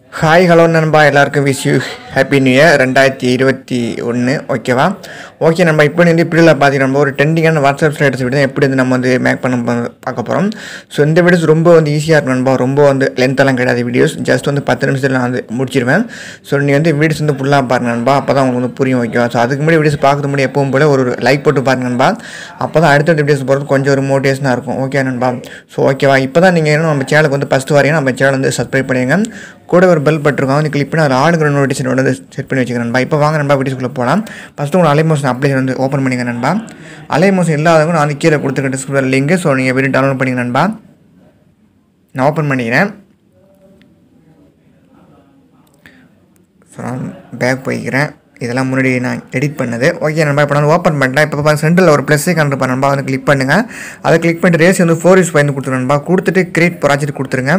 hi hello நண்பா எல்லாருக்கும் wish you happy new year ரெண்டாயிரத்தி இருபத்தி ஒன்று ஓகேவா ஓகே நம்ம இப்போ வந்து இப்படியில் பார்த்தீங்கன்னா நம்ம ஒரு ட்ரெண்டிங்கான வாட்ஸ்அப் ஸ்டேட்டஸ் வீடியோ எப்படி வந்து நம்ம வந்து மேக் பண்ண போ- பார்க்க போகிறோம் ஸோ இந்த வீடியோஸ் ரொம்ப வந்து ஈஸியாக இருக்கும் நண்பா ரொம்ப வந்து லென்த்தெல்லாம் கிடையாது வீடியோஸ் ஜஸ்ட் வந்து பத்து நிமிஷத்தில் நான் வந்து முடிச்சிருவேன் ஸோ நீ வந்து வீடியோஸ் வந்து ஃபுல்லாக பாருங்க நண்பா அப்போ தான் உங்களுக்கு வந்து புரியும் ஓகேவா ஸோ அதுக்கு முன்னாடி வீடியோஸ் பார்க்கறது முன்னாடி எப்பவும் போல ஒரு லைக் போட்டு பாருங்க நண்பா அப்போ தான் அடுத்தடுத்த வீடியோஸ் போகிறது கொஞ்சம் ஒரு மோட்டிவேஷனாக இருக்கும் ஓகே நண்பா ஸோ ஓகேவா இப்போ தான் நீங்கள் இன்னும் நம்ம சேனலுக்கு வந்து ஃபஸ்ட்டு வரையும் நம்ம சேனல் வந்து சப்ஸ்கிரைப் பண்ணிடுங்க கூட ஒரு பெல் பட்டிருக்கோம் வந்து கிளிக் பண்ணி அதில் ஆளுங்கிற நோட்டிஃபிகேஷன் வந்து செட் பண்ணி வச்சுக்கிறேன் நண்பா இப்போ வாங்க நண்பா வீடியோஸ்குள்ளே போகலாம் ஃபஸ்ட்டு உங்கள் அலைமோஷன் அப்ளிகேஷன் வந்து ஓப்பன் பண்ணிங்க நண்பா அலைமோஷன் இல்லாதவங்க நான் வந்து கீழே கொடுத்துருக்க டிஸ்கிரிப்ஷன் லிங்க் ஸோ நீங்கள் வீடியோ டவுன்லோட் பண்ணிங்க நண்பா நான் ஓப்பன் பண்ணிக்கிறேன் ஸோ நான் பேக் போய்க்கிறேன் இதெல்லாம் முன்னாடி நான் எடிட் பண்ணது ஓகே நண்பா இப்போ நான் ஓப்பன் பண்ணிட்டேன் இப்போ பார்த்து சென்டரில் ஒரு ப்ளஸ்ஸே கண்டு நண்பா வந்து கிளிக் பண்ணுங்கள் அதை கிளிக் பண்ணிட்டு ரேஸ் வந்து ஃபோர் யூஸ் பண்ணி கொடுத்துருங்க நண்பா கொடுத்துட்டு கிரியேட் ப்ராஜெக்ட் கொடுத்துருங்க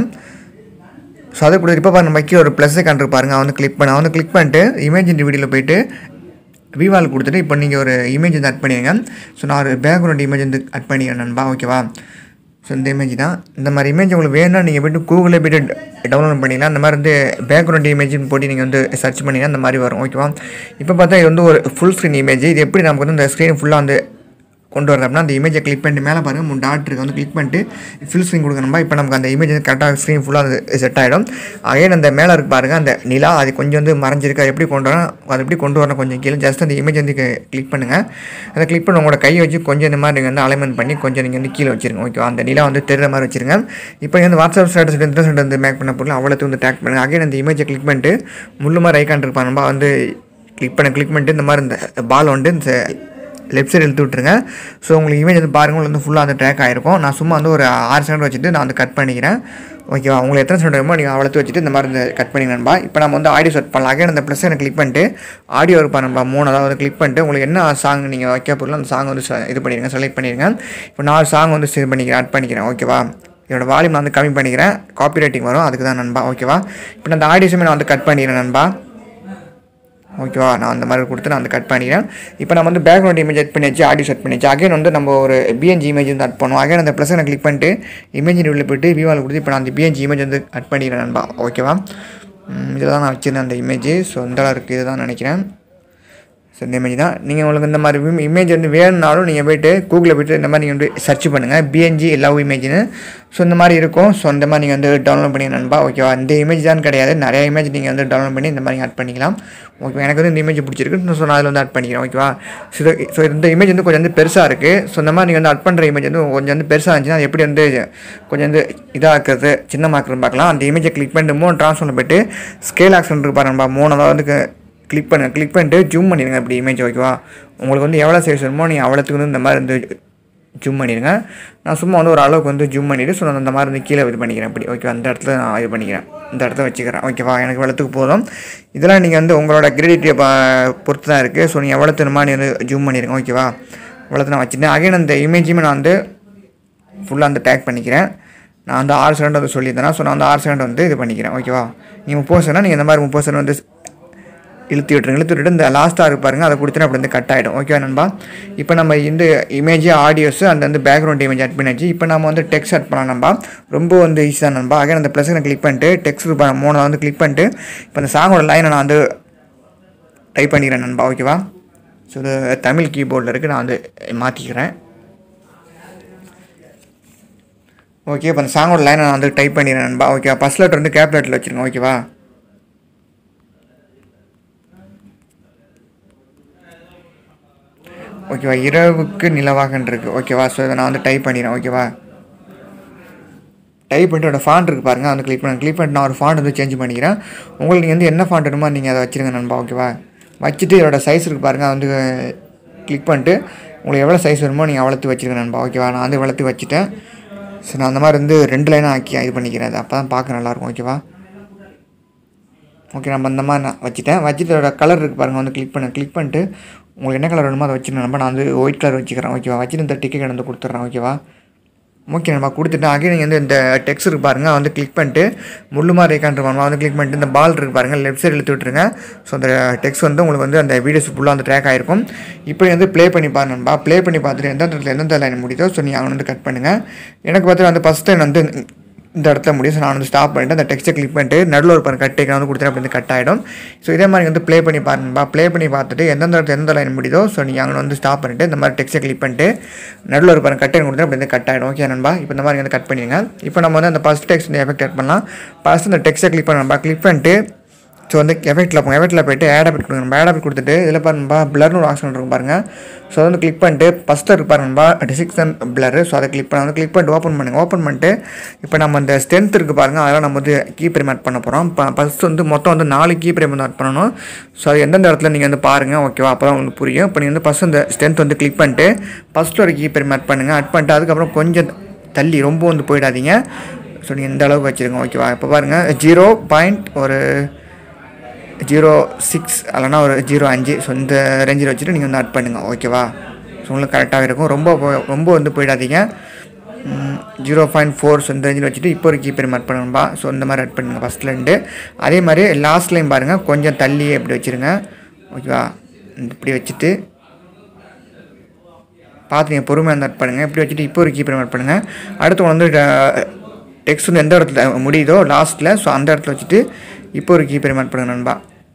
ஸோ அதை கொடுத்து இப்போ பாருங்க மக்கி ஒரு ப்ளஸ்ஸை கண்டு பாருங்க அவன் வந்து கிளிக் பண்ண அவன் வந்து கிளிக் பண்ணிட்டு இமேஜ் இந்த வீடியோவில் போயிட்டு விவால் கொடுத்துட்டு இப்போ நீங்கள் ஒரு இமேஜ் வந்து ஆட் பண்ணிடுங்க ஸோ நான் ஒரு பேக்ரவுண்ட் இமேஜ் வந்து ஆட் பண்ணிக்கிறேன் நண்பா ஓகேவா ஸோ இந்த இமேஜ் தான் இந்த மாதிரி இமேஜ் உங்களுக்கு வேணும்னா நீங்கள் போய்ட்டு கூகுளில் போய்ட்டு டவுன்லோட் பண்ணிக்கலாம் அந்த மாதிரி வந்து பேக்ரவுண்ட் இமேஜ்னு போட்டு நீங்கள் வந்து சர்ச் பண்ணிங்கன்னா அந்த மாதிரி வரும் ஓகேவா இப்போ பார்த்தா இது வந்து ஒரு ஃபுல் ஸ்க்ரீன் இமேஜ் இது எப்படி நமக்கு வந்து இந்த ஸ்க்ரீன் ஃபுல்லாக வந்து கொண்டு வரது அப்படின்னா அந்த இமேஜை கிளிக் பண்ணிட்டு மேலே பாருங்கள் மூணு டாட் இருக்கு வந்து கிளிக் பண்ணிட்டு ஃபில் ஸ்க்ரீன் கொடுக்கணும்பா இப்போ நமக்கு அந்த இமேஜ் வந்து கரெக்டாக ஸ்க்ரீன் ஃபுல்லாக அது செட் ஆகிடும் அகைன் அந்த மேலே இருக்கு பாருங்கள் அந்த நிலா அது கொஞ்சம் வந்து மறைஞ்சிருக்கு அது எப்படி கொண்டு வரணும் அது எப்படி கொண்டு வரணும் கொஞ்சம் கீழே ஜஸ்ட் அந்த இமேஜ் வந்து கிளிக் பண்ணுங்கள் அதை கிளிக் பண்ணி உங்களோட கையை வச்சு கொஞ்சம் இந்த மாதிரி நீங்கள் வந்து அலைன்மெண்ட் பண்ணி கொஞ்சம் நீங்கள் வந்து கீழே வச்சிருங்க ஓகே அந்த நிலா வந்து தெரிகிற மாதிரி வச்சிருங்க இப்போ வந்து வாட்ஸ்அப் ஸ்டேட்டஸ் இன்ட்ரெஸ்ட் வந்து மேக் பண்ண பொருள் அவ்வளோத்து வந்து டேக் பண்ணுங்கள் அகைன் அந்த இமேஜை கிளிக் பண்ணிட்டு முள்ளு மாதிரி ஐக்கான் இருப்பான் நம்ம வந்து கிளிக் பண்ண கிளிக் பண்ணிட்டு இந்த மாதிரி இந்த பால் வந்து இந்த லெஃப்ட் சைடு இழுத்து விட்ருங்க ஸோ உங்களுக்கு இமேஜ் வந்து பாருங்க உங்களுக்கு வந்து ஃபுல்லாக வந்து ட்ராக் ஆகிருக்கும் நான் சும்மா வந்து ஒரு ஆறு செகண்ட் வச்சுட்டு நான் வந்து கட் பண்ணிக்கிறேன் ஓகேவா உங்களுக்கு எத்தனை செகண்ட் வேணுமோ நீங்கள் அவ்வளோத்து வச்சுட்டு இந்த மாதிரி இந்த கட் பண்ணி நண்பா இப்போ நம்ம வந்து ஆடியோ செட் பண்ணலாம் அகைன் அந்த ப்ளஸ் எனக்கு கிளிக் பண்ணிட்டு ஆடியோ இருப்பா நண்பா மூணு அதாவது கிளிக் பண்ணிட்டு உங்களுக்கு என்ன சாங் நீங்கள் வைக்க பொருள் அந்த சாங் வந்து se- இது பண்ணிடுங்க செலக்ட் பண்ணிடுங்க இப்போ நான் சாங் வந்து இது பண்ணிக்கிறேன் ஆட் பண்ணிக்கிறேன் ஓகேவா இதோட வால்யூம் நான் வந்து கம்மி பண்ணிக்கிறேன் காப்பி ரைட்டிங் வரும் அதுக்கு தான் நண்பா ஓகேவா இப்போ நான் அந்த ஆடியோஸுமே நான் வந்து கட் பண்ணிக்கிறேன் நண்பா ஓகேவா நான் அந்த மாதிரி கொடுத்து நான் வந்து கட் பண்ணிக்கிறேன் இப்போ நம்ம வந்து பேக்ரவுண்ட் இமேஜ் செட் பண்ணியாச்சு ஆடியோ செட் பண்ணியாச்சு அகைன் வந்து நம்ம ஒரு பிஎன்ஜி இமேஜ் வந்து அட் பண்ணுவோம் அகைன் அந்த ப்ளஸ் நான் கிளிக் பண்ணிட்டு இமேஜ் உள்ள போயிட்டு விவால் கொடுத்து இப்போ நான் அந்த பிஎன்ஜி இமேஜ் வந்து அட் பண்ணிக்கிறேன் நண்பா ஓகேவா இதில் தான் நான் வச்சிருந்தேன் அந்த இமேஜ் ஸோ இந்த இருக்குது இதுதான் நினைக்கிறேன் ஸோ இந்த இமேஜ் தான் நீங்கள் உங்களுக்கு இந்த மாதிரி இமேஜ் வந்து வேணும்னாலும் நீங்கள் போயிட்டு கூகுளில் போயிட்டு இந்த மாதிரி நீங்கள் வந்து சர்ச் பண்ணுங்கள் பிஎன்ஜி லவ் இமேஜ்னு ஸோ இந்த மாதிரி இருக்கும் ஸோ இந்த மாதிரி நீங்கள் வந்து டவுன்லோட் பண்ணி நண்பா ஓகேவா இந்த இமேஜ் தான் கிடையாது நிறைய இமேஜ் நீங்கள் வந்து டவுன்லோட் பண்ணி இந்த மாதிரி ஆட் பண்ணிக்கலாம் ஓகே எனக்கு வந்து இந்த இமேஜ் பிடிச்சிருக்கு ஸோ நான் அதில் வந்து ஆட் பண்ணிக்கிறேன் ஓகேவா ஸோ இது ஸோ இந்த இமேஜ் வந்து கொஞ்சம் வந்து பெருசாக இருக்குது ஸோ இந்த மாதிரி நீங்கள் வந்து ஆட் பண்ணுற இமேஜ் வந்து கொஞ்சம் வந்து பெருசாக இருந்துச்சுன்னா அது எப்படி வந்து கொஞ்சம் வந்து இதாக்குறது சின்னமாக்குறது பார்க்கலாம் அந்த இமேஜை கிளிக் பண்ணிட்டு மூணு ட்ரான்ஸ்ஃபரில் போயிட்டு ஸ்கேல் ஆக்ஷன் இருப்பாரு நண்பா மூணு அதாவது வந்து கிளிக் பண்ண கிளிக் பண்ணிட்டு ஜூம் பண்ணிடுங்க இப்படி இமேஜ் ஓகேவா உங்களுக்கு வந்து எவ்வளோ சைஸ் வேணுமோ நீங்கள் அவ்வளோத்துக்கு வந்து இந்த மாதிரி வந்து ஜூம் பண்ணிடுங்க நான் சும்மா வந்து ஒரு அளவுக்கு வந்து ஜூம் பண்ணிவிட்டு ஸோ நான் இந்த மாதிரி வந்து கீழே இது பண்ணிக்கிறேன் இப்படி ஓகே அந்த இடத்துல நான் இது பண்ணிக்கிறேன் இந்த இடத்துல வச்சுக்கிறேன் ஓகேவா எனக்கு இவ்வளோத்துக்கு போதும் இதெல்லாம் நீங்கள் வந்து உங்களோட கிரெடிட்டியை பொறுத்து தான் இருக்குது ஸோ நீங்கள் எவ்வளோ திரும்ப நீ வந்து ஜூம் பண்ணிடுங்க ஓகேவா இவ்வளோத்து நான் வச்சுட்டேன் அகைன் அந்த இமேஜுமே நான் வந்து ஃபுல்லாக வந்து டேக் பண்ணிக்கிறேன் நான் வந்து ஆறு செகண்ட் வந்து சொல்லியிருந்தேன் ஸோ நான் வந்து ஆறு செகண்ட் வந்து இது பண்ணிக்கிறேன் ஓகேவா நீங்கள் முப்பது செகண்ட் நீங்கள் இந்த மாதிரி முப்பது செகண்ட் வந்து இழுத்து விட்டுருங்க இழுத்து விட்டுட்டு இந்த லாஸ்ட்டாக இருக்கு பாருங்க அதை கொடுத்துட்டு அப்படி வந்து கட் ஆகிடும் ஓகேவா நண்பா இப்போ நம்ம இந்த இமேஜ் ஆடியோஸ் அந்த வந்து பேக்ரவுண்ட் இமேஜ் ஆட் பண்ணியாச்சு இப்போ நம்ம வந்து டெக்ஸ்ட் ஆட் பண்ணலாம் நண்பா ரொம்ப வந்து ஈஸி தான் நண்பா அகைன் அந்த ப்ளஸ் கிளிக் பண்ணிட்டு டெக்ஸ்ட் மூணு வந்து கிளிக் பண்ணிட்டு இப்போ அந்த சாங்கோட லைனை நான் வந்து டைப் பண்ணிக்கிறேன் நண்பா ஓகேவா ஸோ இது தமிழ் கீபோர்டில் இருக்குது நான் வந்து மாற்றிக்கிறேன் ஓகே இப்போ அந்த சாங்கோட லைனை நான் வந்து டைப் பண்ணிடுறேன் நண்பா ஓகேவா ஃபஸ்ட் லெட்டர் வந்து கேப் லெட்டரில் வச்சுருங்க ஓகேவா ஓகேவா இரவுக்கு நிலவாகன் இருக்கு ஓகேவா ஸோ இதை நான் வந்து டைப் பண்ணிடுறேன் ஓகேவா டைப் பண்ணிட்டு அதோட ஃபாண்ட் இருக்குது பாருங்கள் வந்து கிளிக் பண்ண கிளிக் பண்ணிட்டு நான் ஒரு ஃபாண்ட் வந்து சேஞ்ச் பண்ணிக்கிறேன் உங்களுக்கு நீங்கள் வந்து என்ன ஃபாண்ட் வேணுமோ நீங்கள் அதை வச்சுருங்க நண்பா ஓகேவா வச்சுட்டு இதோட சைஸ் இருக்குது பாருங்கள் அது வந்து கிளிக் பண்ணிட்டு உங்களுக்கு எவ்வளோ சைஸ் வேணுமோ நீங்கள் அவ்வளோத்து வச்சுருங்க நண்பா ஓகேவா நான் வந்து இவ்வளோத்து வச்சுட்டேன் ஸோ நான் அந்த மாதிரி வந்து ரெண்டு லைனாக ஆக்கி இது பண்ணிக்கிறேன் அது அப்போ தான் பார்க்க நல்லாயிருக்கும் ஓகேவா ஓகே நம்ம அந்த மாதிரி நான் வச்சுட்டேன் வச்சுட்டு அதோட கலர் இருக்குது பாருங்கள் வந்து கிளிக் பண்ண கிளிக் பண்ணிட்டு உங்களுக்கு என்ன கலர் வேணுமோ அதை வச்சுருந்தேன் நம்ம நான் வந்து ஒயிட் கலர் வச்சுக்கிறேன் ஓகேவா வச்சுட்டு இந்த டிக்கெட் வந்து கொடுத்துட்றேன் ஓகேவா ஓகே நம்ம கொடுத்துட்டு அகைன் நீங்கள் வந்து இந்த டெக்ஸ்ட் இருக்கு பாருங்கள் வந்து கிளிக் பண்ணிட்டு முள்ளு மாதிரி இருக்கான்ற மாதிரி வந்து கிளிக் பண்ணிட்டு இந்த பால் இருக்கு பாருங்கள் லெஃப்ட் சைடு இழுத்து விட்டுருங்க ஸோ அந்த டெக்ஸ்ட் வந்து உங்களுக்கு வந்து அந்த வீடியோஸ் ஃபுல்லாக வந்து ட்ராக் ஆகிருக்கும் இப்போ வந்து ப்ளே பண்ணி பாருங்க நண்பா ப்ளே பண்ணி பார்த்துட்டு எந்த இடத்துல எந்தெந்த லைன் முடியுதோ ஸோ நீங்கள் அவங்க வந்து கட் பண்ணுங்கள் எனக்கு பார்த்து வந்து ஃபஸ்ட் லைன் வந்து இந்த இடத்துல முடியும் ஸோ நான் வந்து ஸ்டாப் பண்ணிட்டு அந்த டெக்ஸ்ட்டை கிளிக் பண்ணிட்டு நடுவில் ஒரு கட் டேக்கன் வந்து கொடுத்துட்டு அப்படி வந்து கட் ஆகிடும் ஸோ இதே மாதிரி வந்து ப்ளே பண்ணி பாருங்கப்பா ப்ளே பண்ணி பார்த்துட்டு எந்தெந்த இடத்துல எந்த லைன் முடியுதோ ஸோ நீங்கள் அங்கே வந்து ஸ்டாப் பண்ணிட்டு இந்த மாதிரி டெக்ஸ்ட்டை கிளிக் பண்ணிட்டு நடுவில் ஒரு பாருங்க கட் டேக்கன் கொடுத்து அப்படி வந்து கட் ஆகிடும் ஓகே நண்பா இப்போ இந்த மாதிரி வந்து கட் பண்ணிடுங்க இப்போ நம்ம வந்து அந்த ஃபஸ்ட் டெக்ஸ்ட் வந்து எஃபெக்ட் ஆட் பண்ணலாம் ஃபஸ்ட் இந்த டெக்ஸ்ட்டை கிளிக் பண்ணணும்பா கிளிக் பண்ணிட்டு ஸோ வந்து எஃபெக்ட்டில் போங்க எஃபெக்ட்டில் போயிட்டு ஆட் ஆபிட் கொடுங்க நம்ம ஆட் ஆபிட் கொடுத்துட்டு இதில் பாருங்கப்பா பிளர்னு ஒரு ஆப்ஷன் இருக்கும் பாருங்கள் ஸோ அதை வந்து கிளிக் பண்ணிட்டு ஃபஸ்ட்டு இருக்கு பாருங்கப்பா டிசிக்ஷன் பிளர் ஸோ அதை கிளிக் பண்ண வந்து கிளிக் பண்ணிட்டு ஓப்பன் பண்ணுங்கள் ஓப்பன் பண்ணிட்டு இப்போ நம்ம அந்த ஸ்ட்ரென்த் இருக்குது பாருங்கள் அதெல்லாம் நம்ம வந்து கீ பிரேம் ஆட் பண்ண போகிறோம் இப்போ ஃபஸ்ட்டு வந்து மொத்தம் வந்து நாலு கீ பிரேம் வந்து ஆட் பண்ணணும் ஸோ அது எந்தெந்த இடத்துல நீங்கள் வந்து பாருங்கள் ஓகேவா அப்போ தான் உங்களுக்கு புரியும் இப்போ நீங்கள் வந்து ஃபஸ்ட் இந்த ஸ்ட்ரென்த் வந்து கிளிக் பண்ணிட்டு ஃபஸ்ட்டு ஒரு கீ பிரேம் ஆட் பண்ணுங்கள் ஆட் பண்ணிட்டு அதுக்கப்புறம் கொஞ்சம் தள்ளி ரொம்ப வந்து போயிடாதீங்க ஸோ நீங்கள் இந்த அளவுக்கு வச்சுருங்க ஓகேவா இப்போ பாருங்கள் ஜீரோ பாயிண்ட் ஒரு ஜீரோ சிக்ஸ் இல்லைனா ஒரு ஜீரோ அஞ்சு ஸோ இந்த ரேஞ்சில் வச்சுட்டு நீங்கள் வந்து ஆட் பண்ணுங்கள் ஓகேவா ஸோ உங்களுக்கு கரெக்டாக இருக்கும் ரொம்ப போ- ரொம்ப வந்து போயிடாதீங்க ஜீரோ பாயிண்ட் ஃபோர் ஸோ இந்த ரேஞ்சில் வச்சுட்டு இப்போ ஒரு கீப்பர் ஆட் பண்ணணும்பா ஸோ இந்த மாதிரி ஆட் பண்ணுங்கள் ஃபஸ்ட்லேருந்து அதே மாதிரி லாஸ்ட்லேயும் பாருங்கள் கொஞ்சம் தள்ளி இப்படி வச்சுருங்க ஓகேவா இந்த இப்படி வச்சுட்டு பார்த்து நீங்கள் பொறுமையாக வந்து ஆட் பண்ணுங்கள் இப்படி வச்சுட்டு இப்போ ஒரு கீப்பர் ஆட் பண்ணுங்கள் அடுத்து வந்து டெக்ஸ்ட் வந்து எந்த இடத்துல முடியுதோ லாஸ்ட்டில் ஸோ அந்த இடத்துல வச்சுட்டு இப்போ ஒரு கீப்பர் ஆட் பண்ணுங்க நண்பா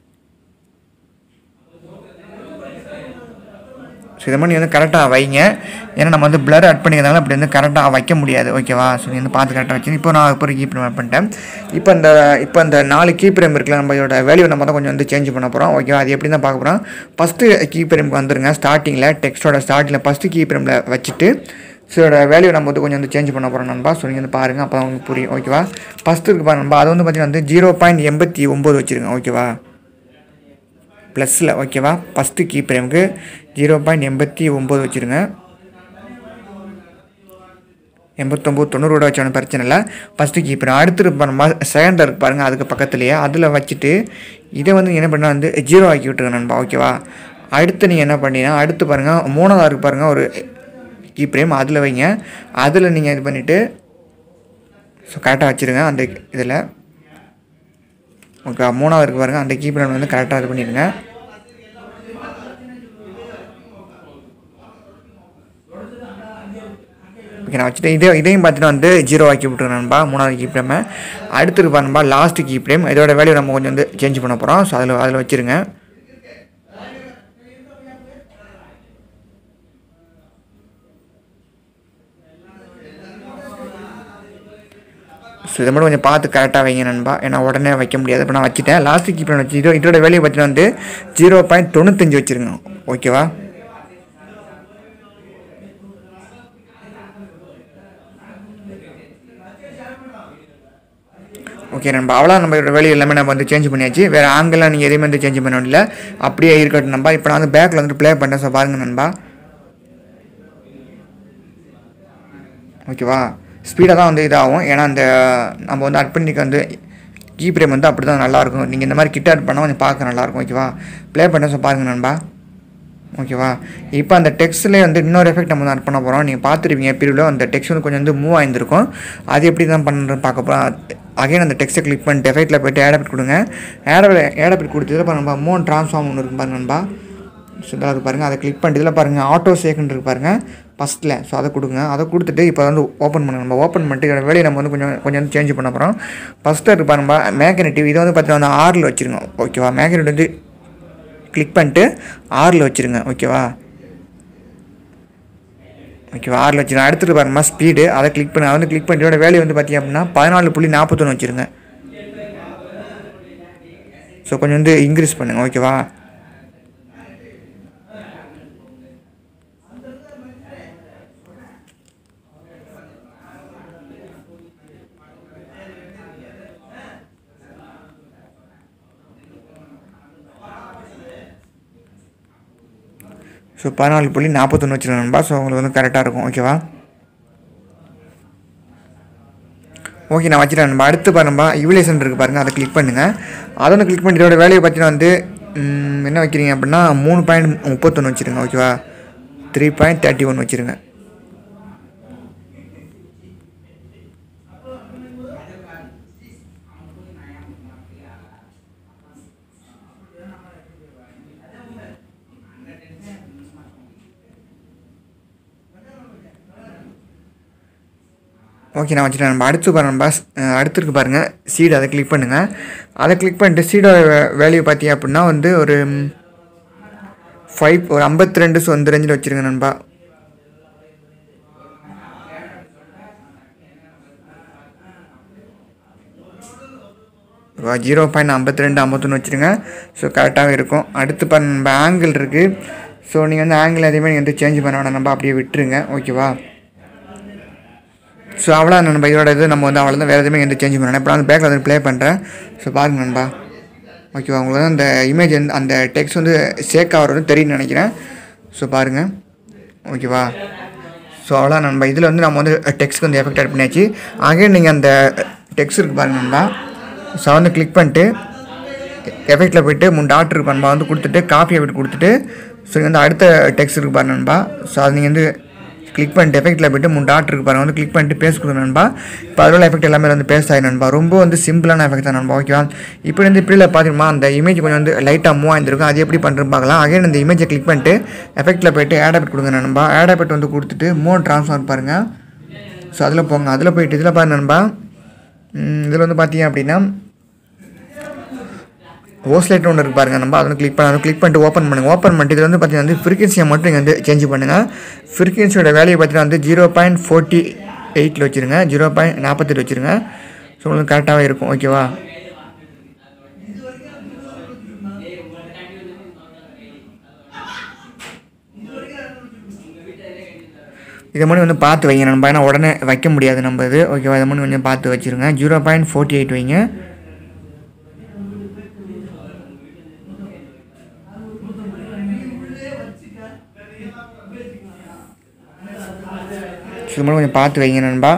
ஸோ இதை மாதிரி வந்து கரெக்டாக வைங்க ஏன்னா நம்ம வந்து பிளர் ஆட் பண்ணிக்கிறதால அப்படி வந்து கரெக்டாக வைக்க முடியாது ஓகேவா ஸோ நீ வந்து பார்த்து கரெக்டாக வச்சு இப்போ நான் இப்போ ஒரு கீப்பர் ஆட் பண்ணிட்டேன் இப்போ இந்த இப்போ இந்த நாலு கீப்பரம் இருக்குல்ல நம்ம இதோட வேல்யூ நம்ம தான் கொஞ்சம் வந்து சேஞ்ச் பண்ண போகிறோம் ஓகேவா அது எப்படி தான் பார்க்க போகிறோம் ஃபஸ்ட்டு கீப்பரம்க்கு வந்துருங்க ஸ்டார்டிங்கில் டெக்ஸ்ட்டோட ஸ்டார்டிங்கில் ஃபஸ்ட்டு கீப்பரமில் வச்சுட்டு ஸோ இதோட வேல்யூ நம்ம வந்து கொஞ்சம் வந்து சேஞ்ச் பண்ண போகிறோம் நண்பா ஸோ நீங்கள் வந்து பாருங்கள் அப்போ தான் உங்களுக்கு புரியும் ஓகேவா ஃபஸ்ட்டு இருக்கு பாருங்க நண்பா அது வந்து பார்த்தீங்கன்னா வந்து ஜீரோ பாயிண்ட் எண்பத்தி ஒம்பது வச்சுருங்க ஓகேவா ப்ளஸில் ஓகேவா ஃபஸ்ட்டு கீ பிரேமுக்கு ஜீரோ பாயிண்ட் எண்பத்தி ஒம்பது வச்சுருங்க எண்பத்தொம்போது தொண்ணூறோட வச்சாலும் பிரச்சனை இல்லை ஃபஸ்ட்டு கீப்பர் அடுத்து இருக்கு பாருங்க செகண்ட் இருக்கு பாருங்கள் அதுக்கு பக்கத்துலேயே அதில் வச்சுட்டு இதை வந்து நீங்கள் என்ன பண்ணால் வந்து ஜீரோ ஆக்கி விட்டுருங்க நண்பா ஓகேவா அடுத்து நீங்கள் என்ன பண்ணீங்கன்னா அடுத்து பாருங்கள் மூணாவது இருக்கு பாருங்கள் ஒரு கீ பிரேம் அதில் வைங்க அதில் நீங்கள் இது பண்ணிவிட்டு ஸோ கரெக்டாக வச்சுருங்க அந்த இதில் ஓகே மூணாவது இருக்கு பாருங்கள் அந்த கீ பிரேம் வந்து கரெக்டாக இது பண்ணிடுங்க ஓகே நான் வச்சுட்டு இதே இதையும் பார்த்துட்டு வந்து ஜீரோ ஆக்கி விட்டுருக்கேன் நண்பா மூணாவது கீ பிரேமை அடுத்து இருக்கு நண்பா லாஸ்ட் கீ பிரேம் இதோட வேல்யூ நம்ம கொஞ்சம் வந்து சேஞ்ச் பண்ண போகிறோம் ஸோ அதில் அதில் வச்சுருங்க ஸோ இதை மட்டும் கொஞ்சம் பார்த்து கரெக்டாக வைங்க நண்பா ஏன்னா உடனே வைக்க முடியாது இப்போ நான் வச்சுட்டேன் லாஸ்ட் கீப்பர் வச்சு இதோ இதோட வேல்யூ பார்த்தீங்கன்னா வந்து ஜீரோ பாயிண்ட் தொண்ணூத்தஞ்சு வச்சுருங்க ஓகேவா ஓகே நண்பா அவ்வளோ நம்ம இதோட வேல்யூ எல்லாமே நம்ம வந்து சேஞ்ச் பண்ணியாச்சு வேறு ஆங்கிளாக நீங்கள் எதையுமே வந்து சேஞ்ச் பண்ண இல்லை அப்படியே இருக்கட்டும் நண்பா இப்போ நான் வந்து பேக்கில் வந்து ப்ளே பண்ணுறேன் ஸோ பாருங்கள் நண்பா ஓகேவா ஸ்பீடாக தான் வந்து இதாகும் ஏன்னா அந்த நம்ம வந்து அட் பண்ணிக்க வந்து கீ பிரேம் வந்து அப்படி தான் நல்லாயிருக்கும் நீங்கள் இந்த மாதிரி கிட்ட அட் பண்ணால் கொஞ்சம் பார்க்க நல்லாயிருக்கும் ஓகேவா ப்ளே பண்ண ஸோ பாருங்கள் நண்பா ஓகேவா இப்போ அந்த டெக்ஸ்ட்லேயே வந்து இன்னொரு எஃபெக்ட் நம்ம வந்து ஆட் பண்ண போகிறோம் நீங்கள் பார்த்துருப்பீங்க பீரியடில் அந்த டெக்ஸ்ட் வந்து கொஞ்சம் வந்து மூவ் ஆயிருந்திருக்கும் அது எப்படி தான் பண்ணுறது பார்க்க போகிறோம் அகைன் அந்த டெக்ஸ்ட்டை கிளிக் பண்ணிட்டு எஃபெக்ட்டில் போய்ட்டு ஆடபிட் கொடுங்க ஆடபிட் ஆடபிட் கொடுத்தது பாருங்க மூணு ட்ரான்ஸ்ஃபார்ம் ஒன்று இருக்கு பாருங்க நண்பா ஸோ இதில் அது பாருங்கள் அதை கிளிக் பண்ணிட்டு இதில் பாருங்கள் ஆட்டோ சேக்குன்னு இருக்கு பாருங்கள் ஃபஸ்ட்டில் ஸோ அதை கொடுங்க அதை கொடுத்துட்டு இப்போ வந்து ஓப்பன் பண்ணுங்க நம்ம ஓப்பன் பண்ணிட்டு இதோட வேலையை நம்ம வந்து கொஞ்சம் கொஞ்சம் வந்து சேஞ்ச் பண்ண போகிறோம் ஃபஸ்ட்டு இருக்கு பாருங்க மேக்னெட்டிவ் இதை வந்து பார்த்தீங்கன்னா வந்து ஆறில் வச்சுருங்க ஓகேவா மேக்னெட் வந்து கிளிக் பண்ணிட்டு ஆறில் வச்சுருங்க ஓகேவா ஓகேவா ஆறில் வச்சுருங்க அடுத்தது பாருங்கம்மா ஸ்பீடு அதை கிளிக் பண்ணி அதை வந்து கிளிக் பண்ணிட்டு இதோட வேல்யூ வந்து பார்த்தீங்க அப்படின்னா பதினாலு புள்ளி நாற்பத்தொன்று வச்சுருங்க ஸோ கொஞ்சம் வந்து இன்க்ரீஸ் பண்ணுங்கள் ஓகேவா ஸோ பதினாலு புள்ளி நாற்பத்தொன்று வச்சுருங்க நண்பா ஸோ உங்களுக்கு வந்து கரெக்டாக இருக்கும் ஓகேவா ஓகே நான் வச்சுட்டேன் நண்பா அடுத்து பாருங்கப்பா இவிலேஷன் இருக்குது பாருங்கள் அதை கிளிக் பண்ணுங்கள் அதை வந்து கிளிக் பண்ணி இதோட வேலையை பார்த்தீங்கன்னா வந்து ம், என்ன வைக்கிறீங்க அப்படின்னா மூணு பாயிண்ட் முப்பத்தொன்று வச்சுருங்க ஓகேவா த்ரீ பாயிண்ட் தேர்ட்டி ஒன் வச்சுருங்க ஓகே நான் வச்சுட்டேன் நம்ம அடுத்து பாருங்க நண்பா அஹ் அடுத்து இருக்கு பாருங்கள் சீடு அதை கிளிக் பண்ணுங்கள் அதை கிளிக் பண்ணிட்டு சீடோட வேல்யூ பார்த்தீங்க அப்படின்னா வந்து ஒரு ஃபைவ் ஒரு ஐம்பத்தி ரெண்டு ஸோ அந்த ரேஞ்சில் வச்சுருங்க நண்பா ஜீரோ பாயிண்ட் ஐம்பத்தி ரெண்டு ஐம்பத்தொன்று வச்சுருங்க ஸோ கரெக்டாகவே இருக்கும் அடுத்து பாருங்க நம்ம ஆங்கிள் இருக்குது ஸோ நீங்கள் வந்து ஆங்கிள் எதையுமே நீங்கள் வந்து சேஞ்ச் பண்ண வேணாம் நம்ம அப்படியே விட்டுருங்க ஓகேவா ஸோ அவ்வளோ நண்பா இதோட இது நம்ம வந்து அவ்வளோதான் வேறு எதுவுமே எந்த சேஞ்ச் பண்ணணும் இப்போ நான் பேக்கில் வந்து ப்ளே பண்ணுறேன் ஸோ பாருங்க நண்பா ஓகேவா உங்களுக்கு வந்து அந்த இமேஜ் வந்து அந்த டெக்ஸ்ட் வந்து சேக் ஆகிறது தெரியும்னு நினைக்கிறேன் ஸோ பாருங்கள் ஓகேவா ஸோ அவ்வளோ நண்பா இதில் வந்து நம்ம வந்து டெக்ஸ்ட்க்கு வந்து எஃபெக்ட் ஆட் பண்ணியாச்சு அகைன் நீங்கள் அந்த டெக்ஸ்ட் இருக்கு பாருங்க நண்பா ஸோ வந்து கிளிக் பண்ணிட்டு எஃபெக்டில் போயிட்டு மூணு டாட் இருக்கு நண்பா வந்து கொடுத்துட்டு காப்பி எஃபெக்ட் கொடுத்துட்டு ஸோ நீங்கள் வந்து அடுத்த டெக்ஸ்ட் இருக்கு பாருங்க நண்பா ஸோ அது நீங்கள் வந்து கிளிக் பண்ணிட்டு எஃபெக்ட்டில் போயிட்டு மூணு டாட் இருக்கு பாருங்க வந்து கிளிக் பண்ணிட்டு பேஸ் கொடுங்க நண்பா இப்போ அதில் உள்ள எஃபெக்ட் எல்லாமே வந்து பேஸ் ஆகி நண்பா ரொம்ப வந்து சிம்பிளான எஃபெக்ட் தான் நண்பா ஓகேவா இப்போ வந்து இப்படியில் பார்த்தீங்கன்னா அந்த இமேஜ் கொஞ்சம் வந்து லைட்டாக மூவ் ஆயிருக்கும் அது எப்படி பண்ணுறது பார்க்கலாம் அகைன் இந்த இமேஜை கிளிக் பண்ணிட்டு எஃபெக்ட்டில் போயிட்டு ஆட் எஃபெக்ட் கொடுங்க நண்பா ஆட் எஃபெக்ட் வந்து கொடுத்துட்டு மோட் ட்ரான்ஸ்ஃபார் பாருங்கள் ஸோ அதில் போங்க அதில் போயிட்டு இதில் பாருங்க நண்பா இதில் வந்து பார்த்தீங்க அப்படின்னா ஓஸ்லைட் ஒன்று இருக்கு பாருங்க நம்ம அதை வந்து கிளிக் பண்ண கிளிக் பண்ணிட்டு ஓப்பன் பண்ணுங்கள் ஓப்பன் பண்ணிட்டு இதில் வந்து பார்த்தீங்கன்னா வந்து ஃப்ரீக்வன்சியை மட்டும் நீங்கள் வந்து சேஞ்ச் பண்ணுங்கள் ஃப்ரீக்வன்சியோட வேல்யூ பார்த்தீங்கன்னா வந்து ஜீரோ பாயிண்ட் ஃபோர்ட்டி எயிட்டில் வச்சுருங்க ஜீரோ பாயிண்ட் நாற்பத்தெட்டு வச்சுருங்க ஸோ உங்களுக்கு கரெக்டாகவே இருக்கும் ஓகேவா இதை மட்டும் வந்து பார்த்து வைங்க நம்ம ஏன்னா உடனே வைக்க முடியாது நம்ம இது ஓகேவா இதை மட்டும் கொஞ்சம் பார்த்து வச்சுருங்க ஜீரோ பாயிண்ட் ஃபோர்ட்டி எயிட் வைங்க இது மட்டும் கொஞ்சம் பார்த்து வைங்க நண்பா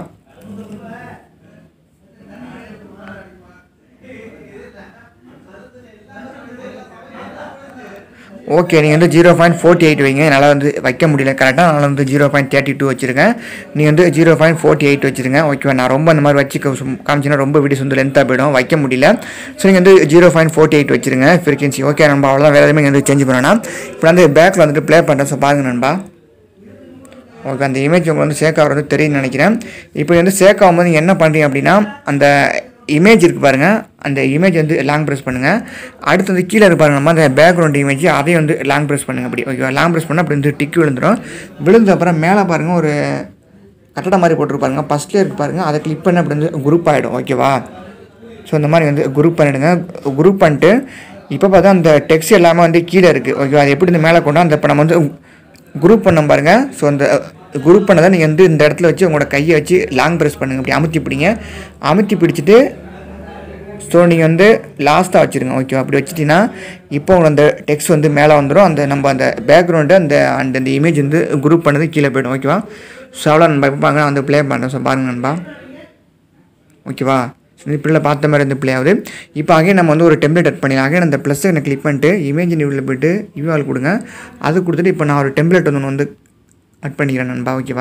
ஓகே நீங்கள் வந்து ஜீரோ பாயிண்ட் ஃபோர்ட்டி எயிட் வைங்க என்னால் வந்து வைக்க முடியல கரெக்டாக அதனால் வந்து ஜீரோ பாயிண்ட் தேர்ட்டி டூ வச்சுருக்கேன் நீங்கள் வந்து ஜீரோ பாயிண்ட் ஃபோர்ட்டி எயிட் வச்சுருங்க ஓகேவா நான் ரொம்ப இந்த மாதிரி வச்சு காமிச்சினா ரொம்ப வீடியோஸ் வந்து லென்த்தாக போயிடும் வைக்க முடியல ஸோ நீங்கள் வந்து ஜீரோ பாயிண்ட் ஃபோர்ட்டி எயிட் வச்சுருங்க ஃப்ரீக்வன்சி ஓகே நண்பா அவ்வளோதான் வேறு எதுவுமே வந்து சேஞ்ச் பண்ணணும் இப்போ வந்து பேக்கில் வந்துட்டு ப்ளே பண்ணுறேன் ஸோ பாருங்க நண்பா ஓகே அந்த இமேஜ் உங்களுக்கு வந்து சேக் ஆகிறது தெரியும்னு நினைக்கிறேன் இப்போ வந்து சேக் ஆகும்போது நீங்கள் என்ன பண்ணுறீங்க அப்படின்னா அந்த இமேஜ் இருக்குது பாருங்கள் அந்த இமேஜ் வந்து லாங் ப்ரெஸ் பண்ணுங்கள் அடுத்து வந்து கீழே இருக்கு பாருங்க நம்ம அந்த பேக்ரவுண்ட் இமேஜ் அதையும் வந்து லாங் ப்ரெஸ் பண்ணுங்கள் அப்படி ஓகேவா லாங் ப்ரெஸ் பண்ணால் அப்படி வந்து டிக்கு விழுந்துடும் விழுந்த அப்புறம் மேலே பாருங்கள் ஒரு கட்டடம் மாதிரி போட்டிருப்பாருங்க ஃபஸ்ட்லேயே இருக்கு பாருங்கள் அதை கிளிக் பண்ண அப்படி வந்து குரூப் ஆகிடும் ஓகேவா ஸோ இந்த மாதிரி வந்து குரூப் பண்ணிவிடுங்க குரூப் பண்ணிட்டு இப்போ பார்த்தா அந்த டெக்ஸ்ட் எல்லாமே வந்து கீழே இருக்குது ஓகேவா அது எப்படி இந்த மேலே கொண்டா அந்த இப்போ நம்ம வந்து குரூப் பண்ண பாருங்க ஸோ அந்த குரூப் பண்ணதை நீங்கள் வந்து இந்த இடத்துல வச்சு உங்களோட கையை வச்சு லாங் ப்ரெஸ் பண்ணுங்க அப்படி அமுத்தி பிடிங்க அமுத்தி பிடிச்சிட்டு ஸோ நீங்கள் வந்து லாஸ்ட்டாக வச்சுருங்க ஓகேவா அப்படி வச்சிட்டிங்கன்னா இப்போ உங்களுக்கு அந்த டெக்ஸ்ட் வந்து மேலே வந்துடும் அந்த நம்ம அந்த பேக்ரவுண்டு அந்த அந்த அந்த இமேஜ் வந்து குரூப் பண்ணது கீழே போய்டும் ஓகேவா ஸோ அவ்வளோ நண்பா இப்போ பாருங்க நான் வந்து ப்ளே பண்ணுறேன் ஸோ பாருங்க நண்பா ஓகேவா ஸோ இப்படிலாம் பார்த்த மாதிரி வந்து ப்ளே ஆகுது இப்போ அகைன் நம்ம வந்து ஒரு டெம்ப்ளேட் அட் பண்ணிடலாம் அகைன் அந்த ப்ளஸ்ஸை எனக்கு கிளிக் பண்ணிட்டு இமேஜ் நியூவில் போய்ட்டு யூஆல் கொடுங்க அது கொடுத்துட்டு இப்போ நான் ஒரு டெம்ப்ளேட் வந்து ஒன்று வந்து அட் பண்ணிக்கிறேன் நண்பா ஓகேவா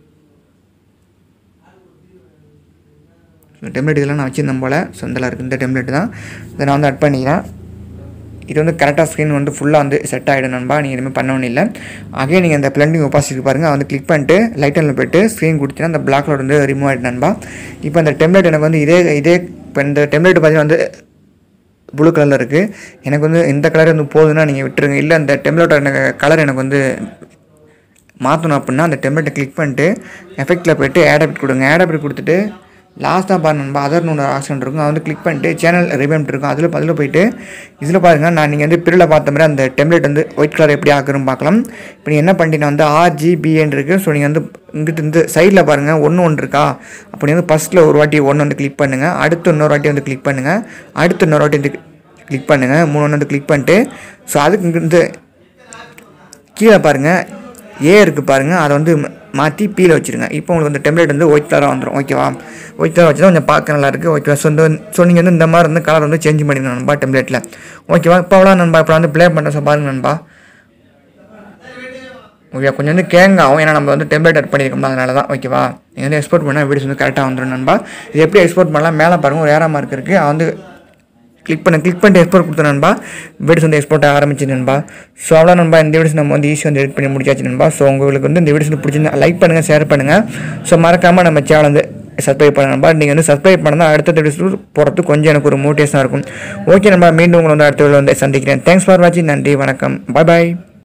ஸோ டெம்ப்ளேட் இதெல்லாம் நான் வச்சுருந்தேன் போல் ஸோ இதில் இருக்குது இந்த டெம்ப்ளேட் தான் இதை நான் வந்து அட் பண்ணிக்கிறேன் இது வந்து கரெக்டாக ஸ்க்ரீன் வந்து ஃபுல்லாக வந்து செட் ஆகிடும் நண்பா நீங்கள் எதுவுமே பண்ணணும் இல்லை அகைன் நீங்கள் அந்த பிளண்டிங் ஒப்பாசிட்டி பாருங்கள் வந்து கிளிக் பண்ணிட்டு லைட் அண்டில் போய்ட்டு ஸ்க்ரீன் கொடுத்தீங்கன்னா அந்த பிளாக் கலர் வந்து ரிமூவ் ஆகிட்டு நண்பா இப்போ அந்த டெம்ப்ளேட் எனக்கு வந்து இதே இதே இப்போ இந்த டெம்ப்ளேட் பார்த்தீங்கன்னா வந்து ப்ளூ கலரில் இருக்குது எனக்கு வந்து இந்த கலர் வந்து போதுன்னா நீங்கள் விட்டுருங்க இல்லை அந்த டெம்ப்ளேட்டோட எனக்கு கலர் எனக்கு வந்து மாற்றணும் அப்படின்னா அந்த டெம்ப்ளேட்டை கிளிக் பண்ணிட்டு எஃபெக்ட்டில் போய்ட்டு ஆட் அப்ட் கொடுங்க ஆட் அப்ட் கொடுத்துட்டு லாஸ்ட்டாக பாருங்க நண்பா அதர்னு ஒரு ஆப்ஷன் இருக்கும் அதை வந்து கிளிக் பண்ணிட்டு சேனல் ரிபேம்ட் இருக்கும் அதில் அதில் போயிட்டு இதில் பாருங்கள் நான் நீங்கள் வந்து பிரில் பார்த்த மாதிரி அந்த டெம்ப்ளேட் வந்து ஒயிட் கலர் எப்படி ஆக்குறோம் பார்க்கலாம் இப்போ நீங்கள் என்ன பண்ணிட்டீங்கன்னா வந்து ஆர்ஜிபிஎன் இருக்குது ஸோ நீங்கள் வந்து இங்கிட்டு இந்த சைடில் பாருங்கள் ஒன்று ஒன்று இருக்கா அப்போ நீங்கள் வந்து ஃபஸ்ட்டில் ஒரு வாட்டி ஒன்று வந்து கிளிக் பண்ணுங்கள் அடுத்து இன்னொரு வாட்டி வந்து கிளிக் பண்ணுங்கள் அடுத்து இன்னொரு வாட்டி வந்து கிளிக் பண்ணுங்கள் மூணு ஒன்று வந்து கிளிக் பண்ணிட்டு ஸோ அதுக்கு இங்கிருந்து கீழே பாருங்கள் ஏ இருக்குது பாருங்கள் அதை வந்து மாற்றி பீல வச்சுருங்க இப்போ உங்களுக்கு அந்த டெம்ப்ளேட் வந்து ஒயிட் கலராக வந்துடும் ஓகேவா ஒயிட் கலர் வச்சு கொஞ்சம் பார்க்க நல்லா இருக்குது ஓகேவா ஸோ இந்த ஸோ நீங்கள் வந்து இந்த மாதிரி வந்து கலர் வந்து சேஞ்ச் பண்ணிடணும் நண்பா டெம்ப்ளேட்டில் ஓகேவா இப்போ அவ்வளோ நண்பா இப்போ வந்து ப்ளே பண்ணுறேன் ஸோ பாருங்க நண்பா ஓகே கொஞ்சம் வந்து கேங் ஆகும் ஏன்னா நம்ம வந்து டெம்ப்ளேட் அட் பண்ணியிருக்கோம் அதனால தான் ஓகேவா நீங்கள் வந்து எக்ஸ்போர்ட் பண்ணால் வீடியோஸ் வந்து கரெக்டாக வந்துடும் நண்பா இது எப்படி எக்ஸ்போர்ட் பண்ணலாம் மேலே பாருங்கள் ஒரு ஏரா மார்க் இருக்குது அது வந்து கிளிக் பண்ண கிளிக் பண்ணிட்டு எக்ஸ்போர்ட் கொடுத்த நண்பா வீடியோஸ் வந்து எக்ஸ்போர்ட் ஆரம்பிச்சு நண்பா ஸோ அவ்வளோ நண்பா இந்த வீடியோஸ் நம்ம வந்து ஈஸியாக வந்து எடிட் பண்ணி முடிச்சாச்சு நண்பா ஸோ உங்களுக்கு வந்து இந்த வீடியோஸ் வந்து பிடிச்சிருந்தா லைக் பண்ணுங்கள் ஷேர் பண்ணுங்கள் ஸோ மறக்காமல் நம்ம சேனல் வந்து சப்ஸ்கிரைப் பண்ண நண்பா நீங்கள் வந்து சப்ஸ்கிரைப் பண்ணால் அடுத்த வீடியோஸ் போகிறதுக்கு கொஞ்சம் எனக்கு ஒரு மோட்டிவேஷனாக இருக்கும் ஓகே நண்பா மீண்டும் உங்களை வந்து அடுத்த வீடியோ வந்து சந்திக்கிறேன் தேங்க்ஸ் ஃபார் வாட்சிங் நன்றி வணக்கம் பாய் பாய்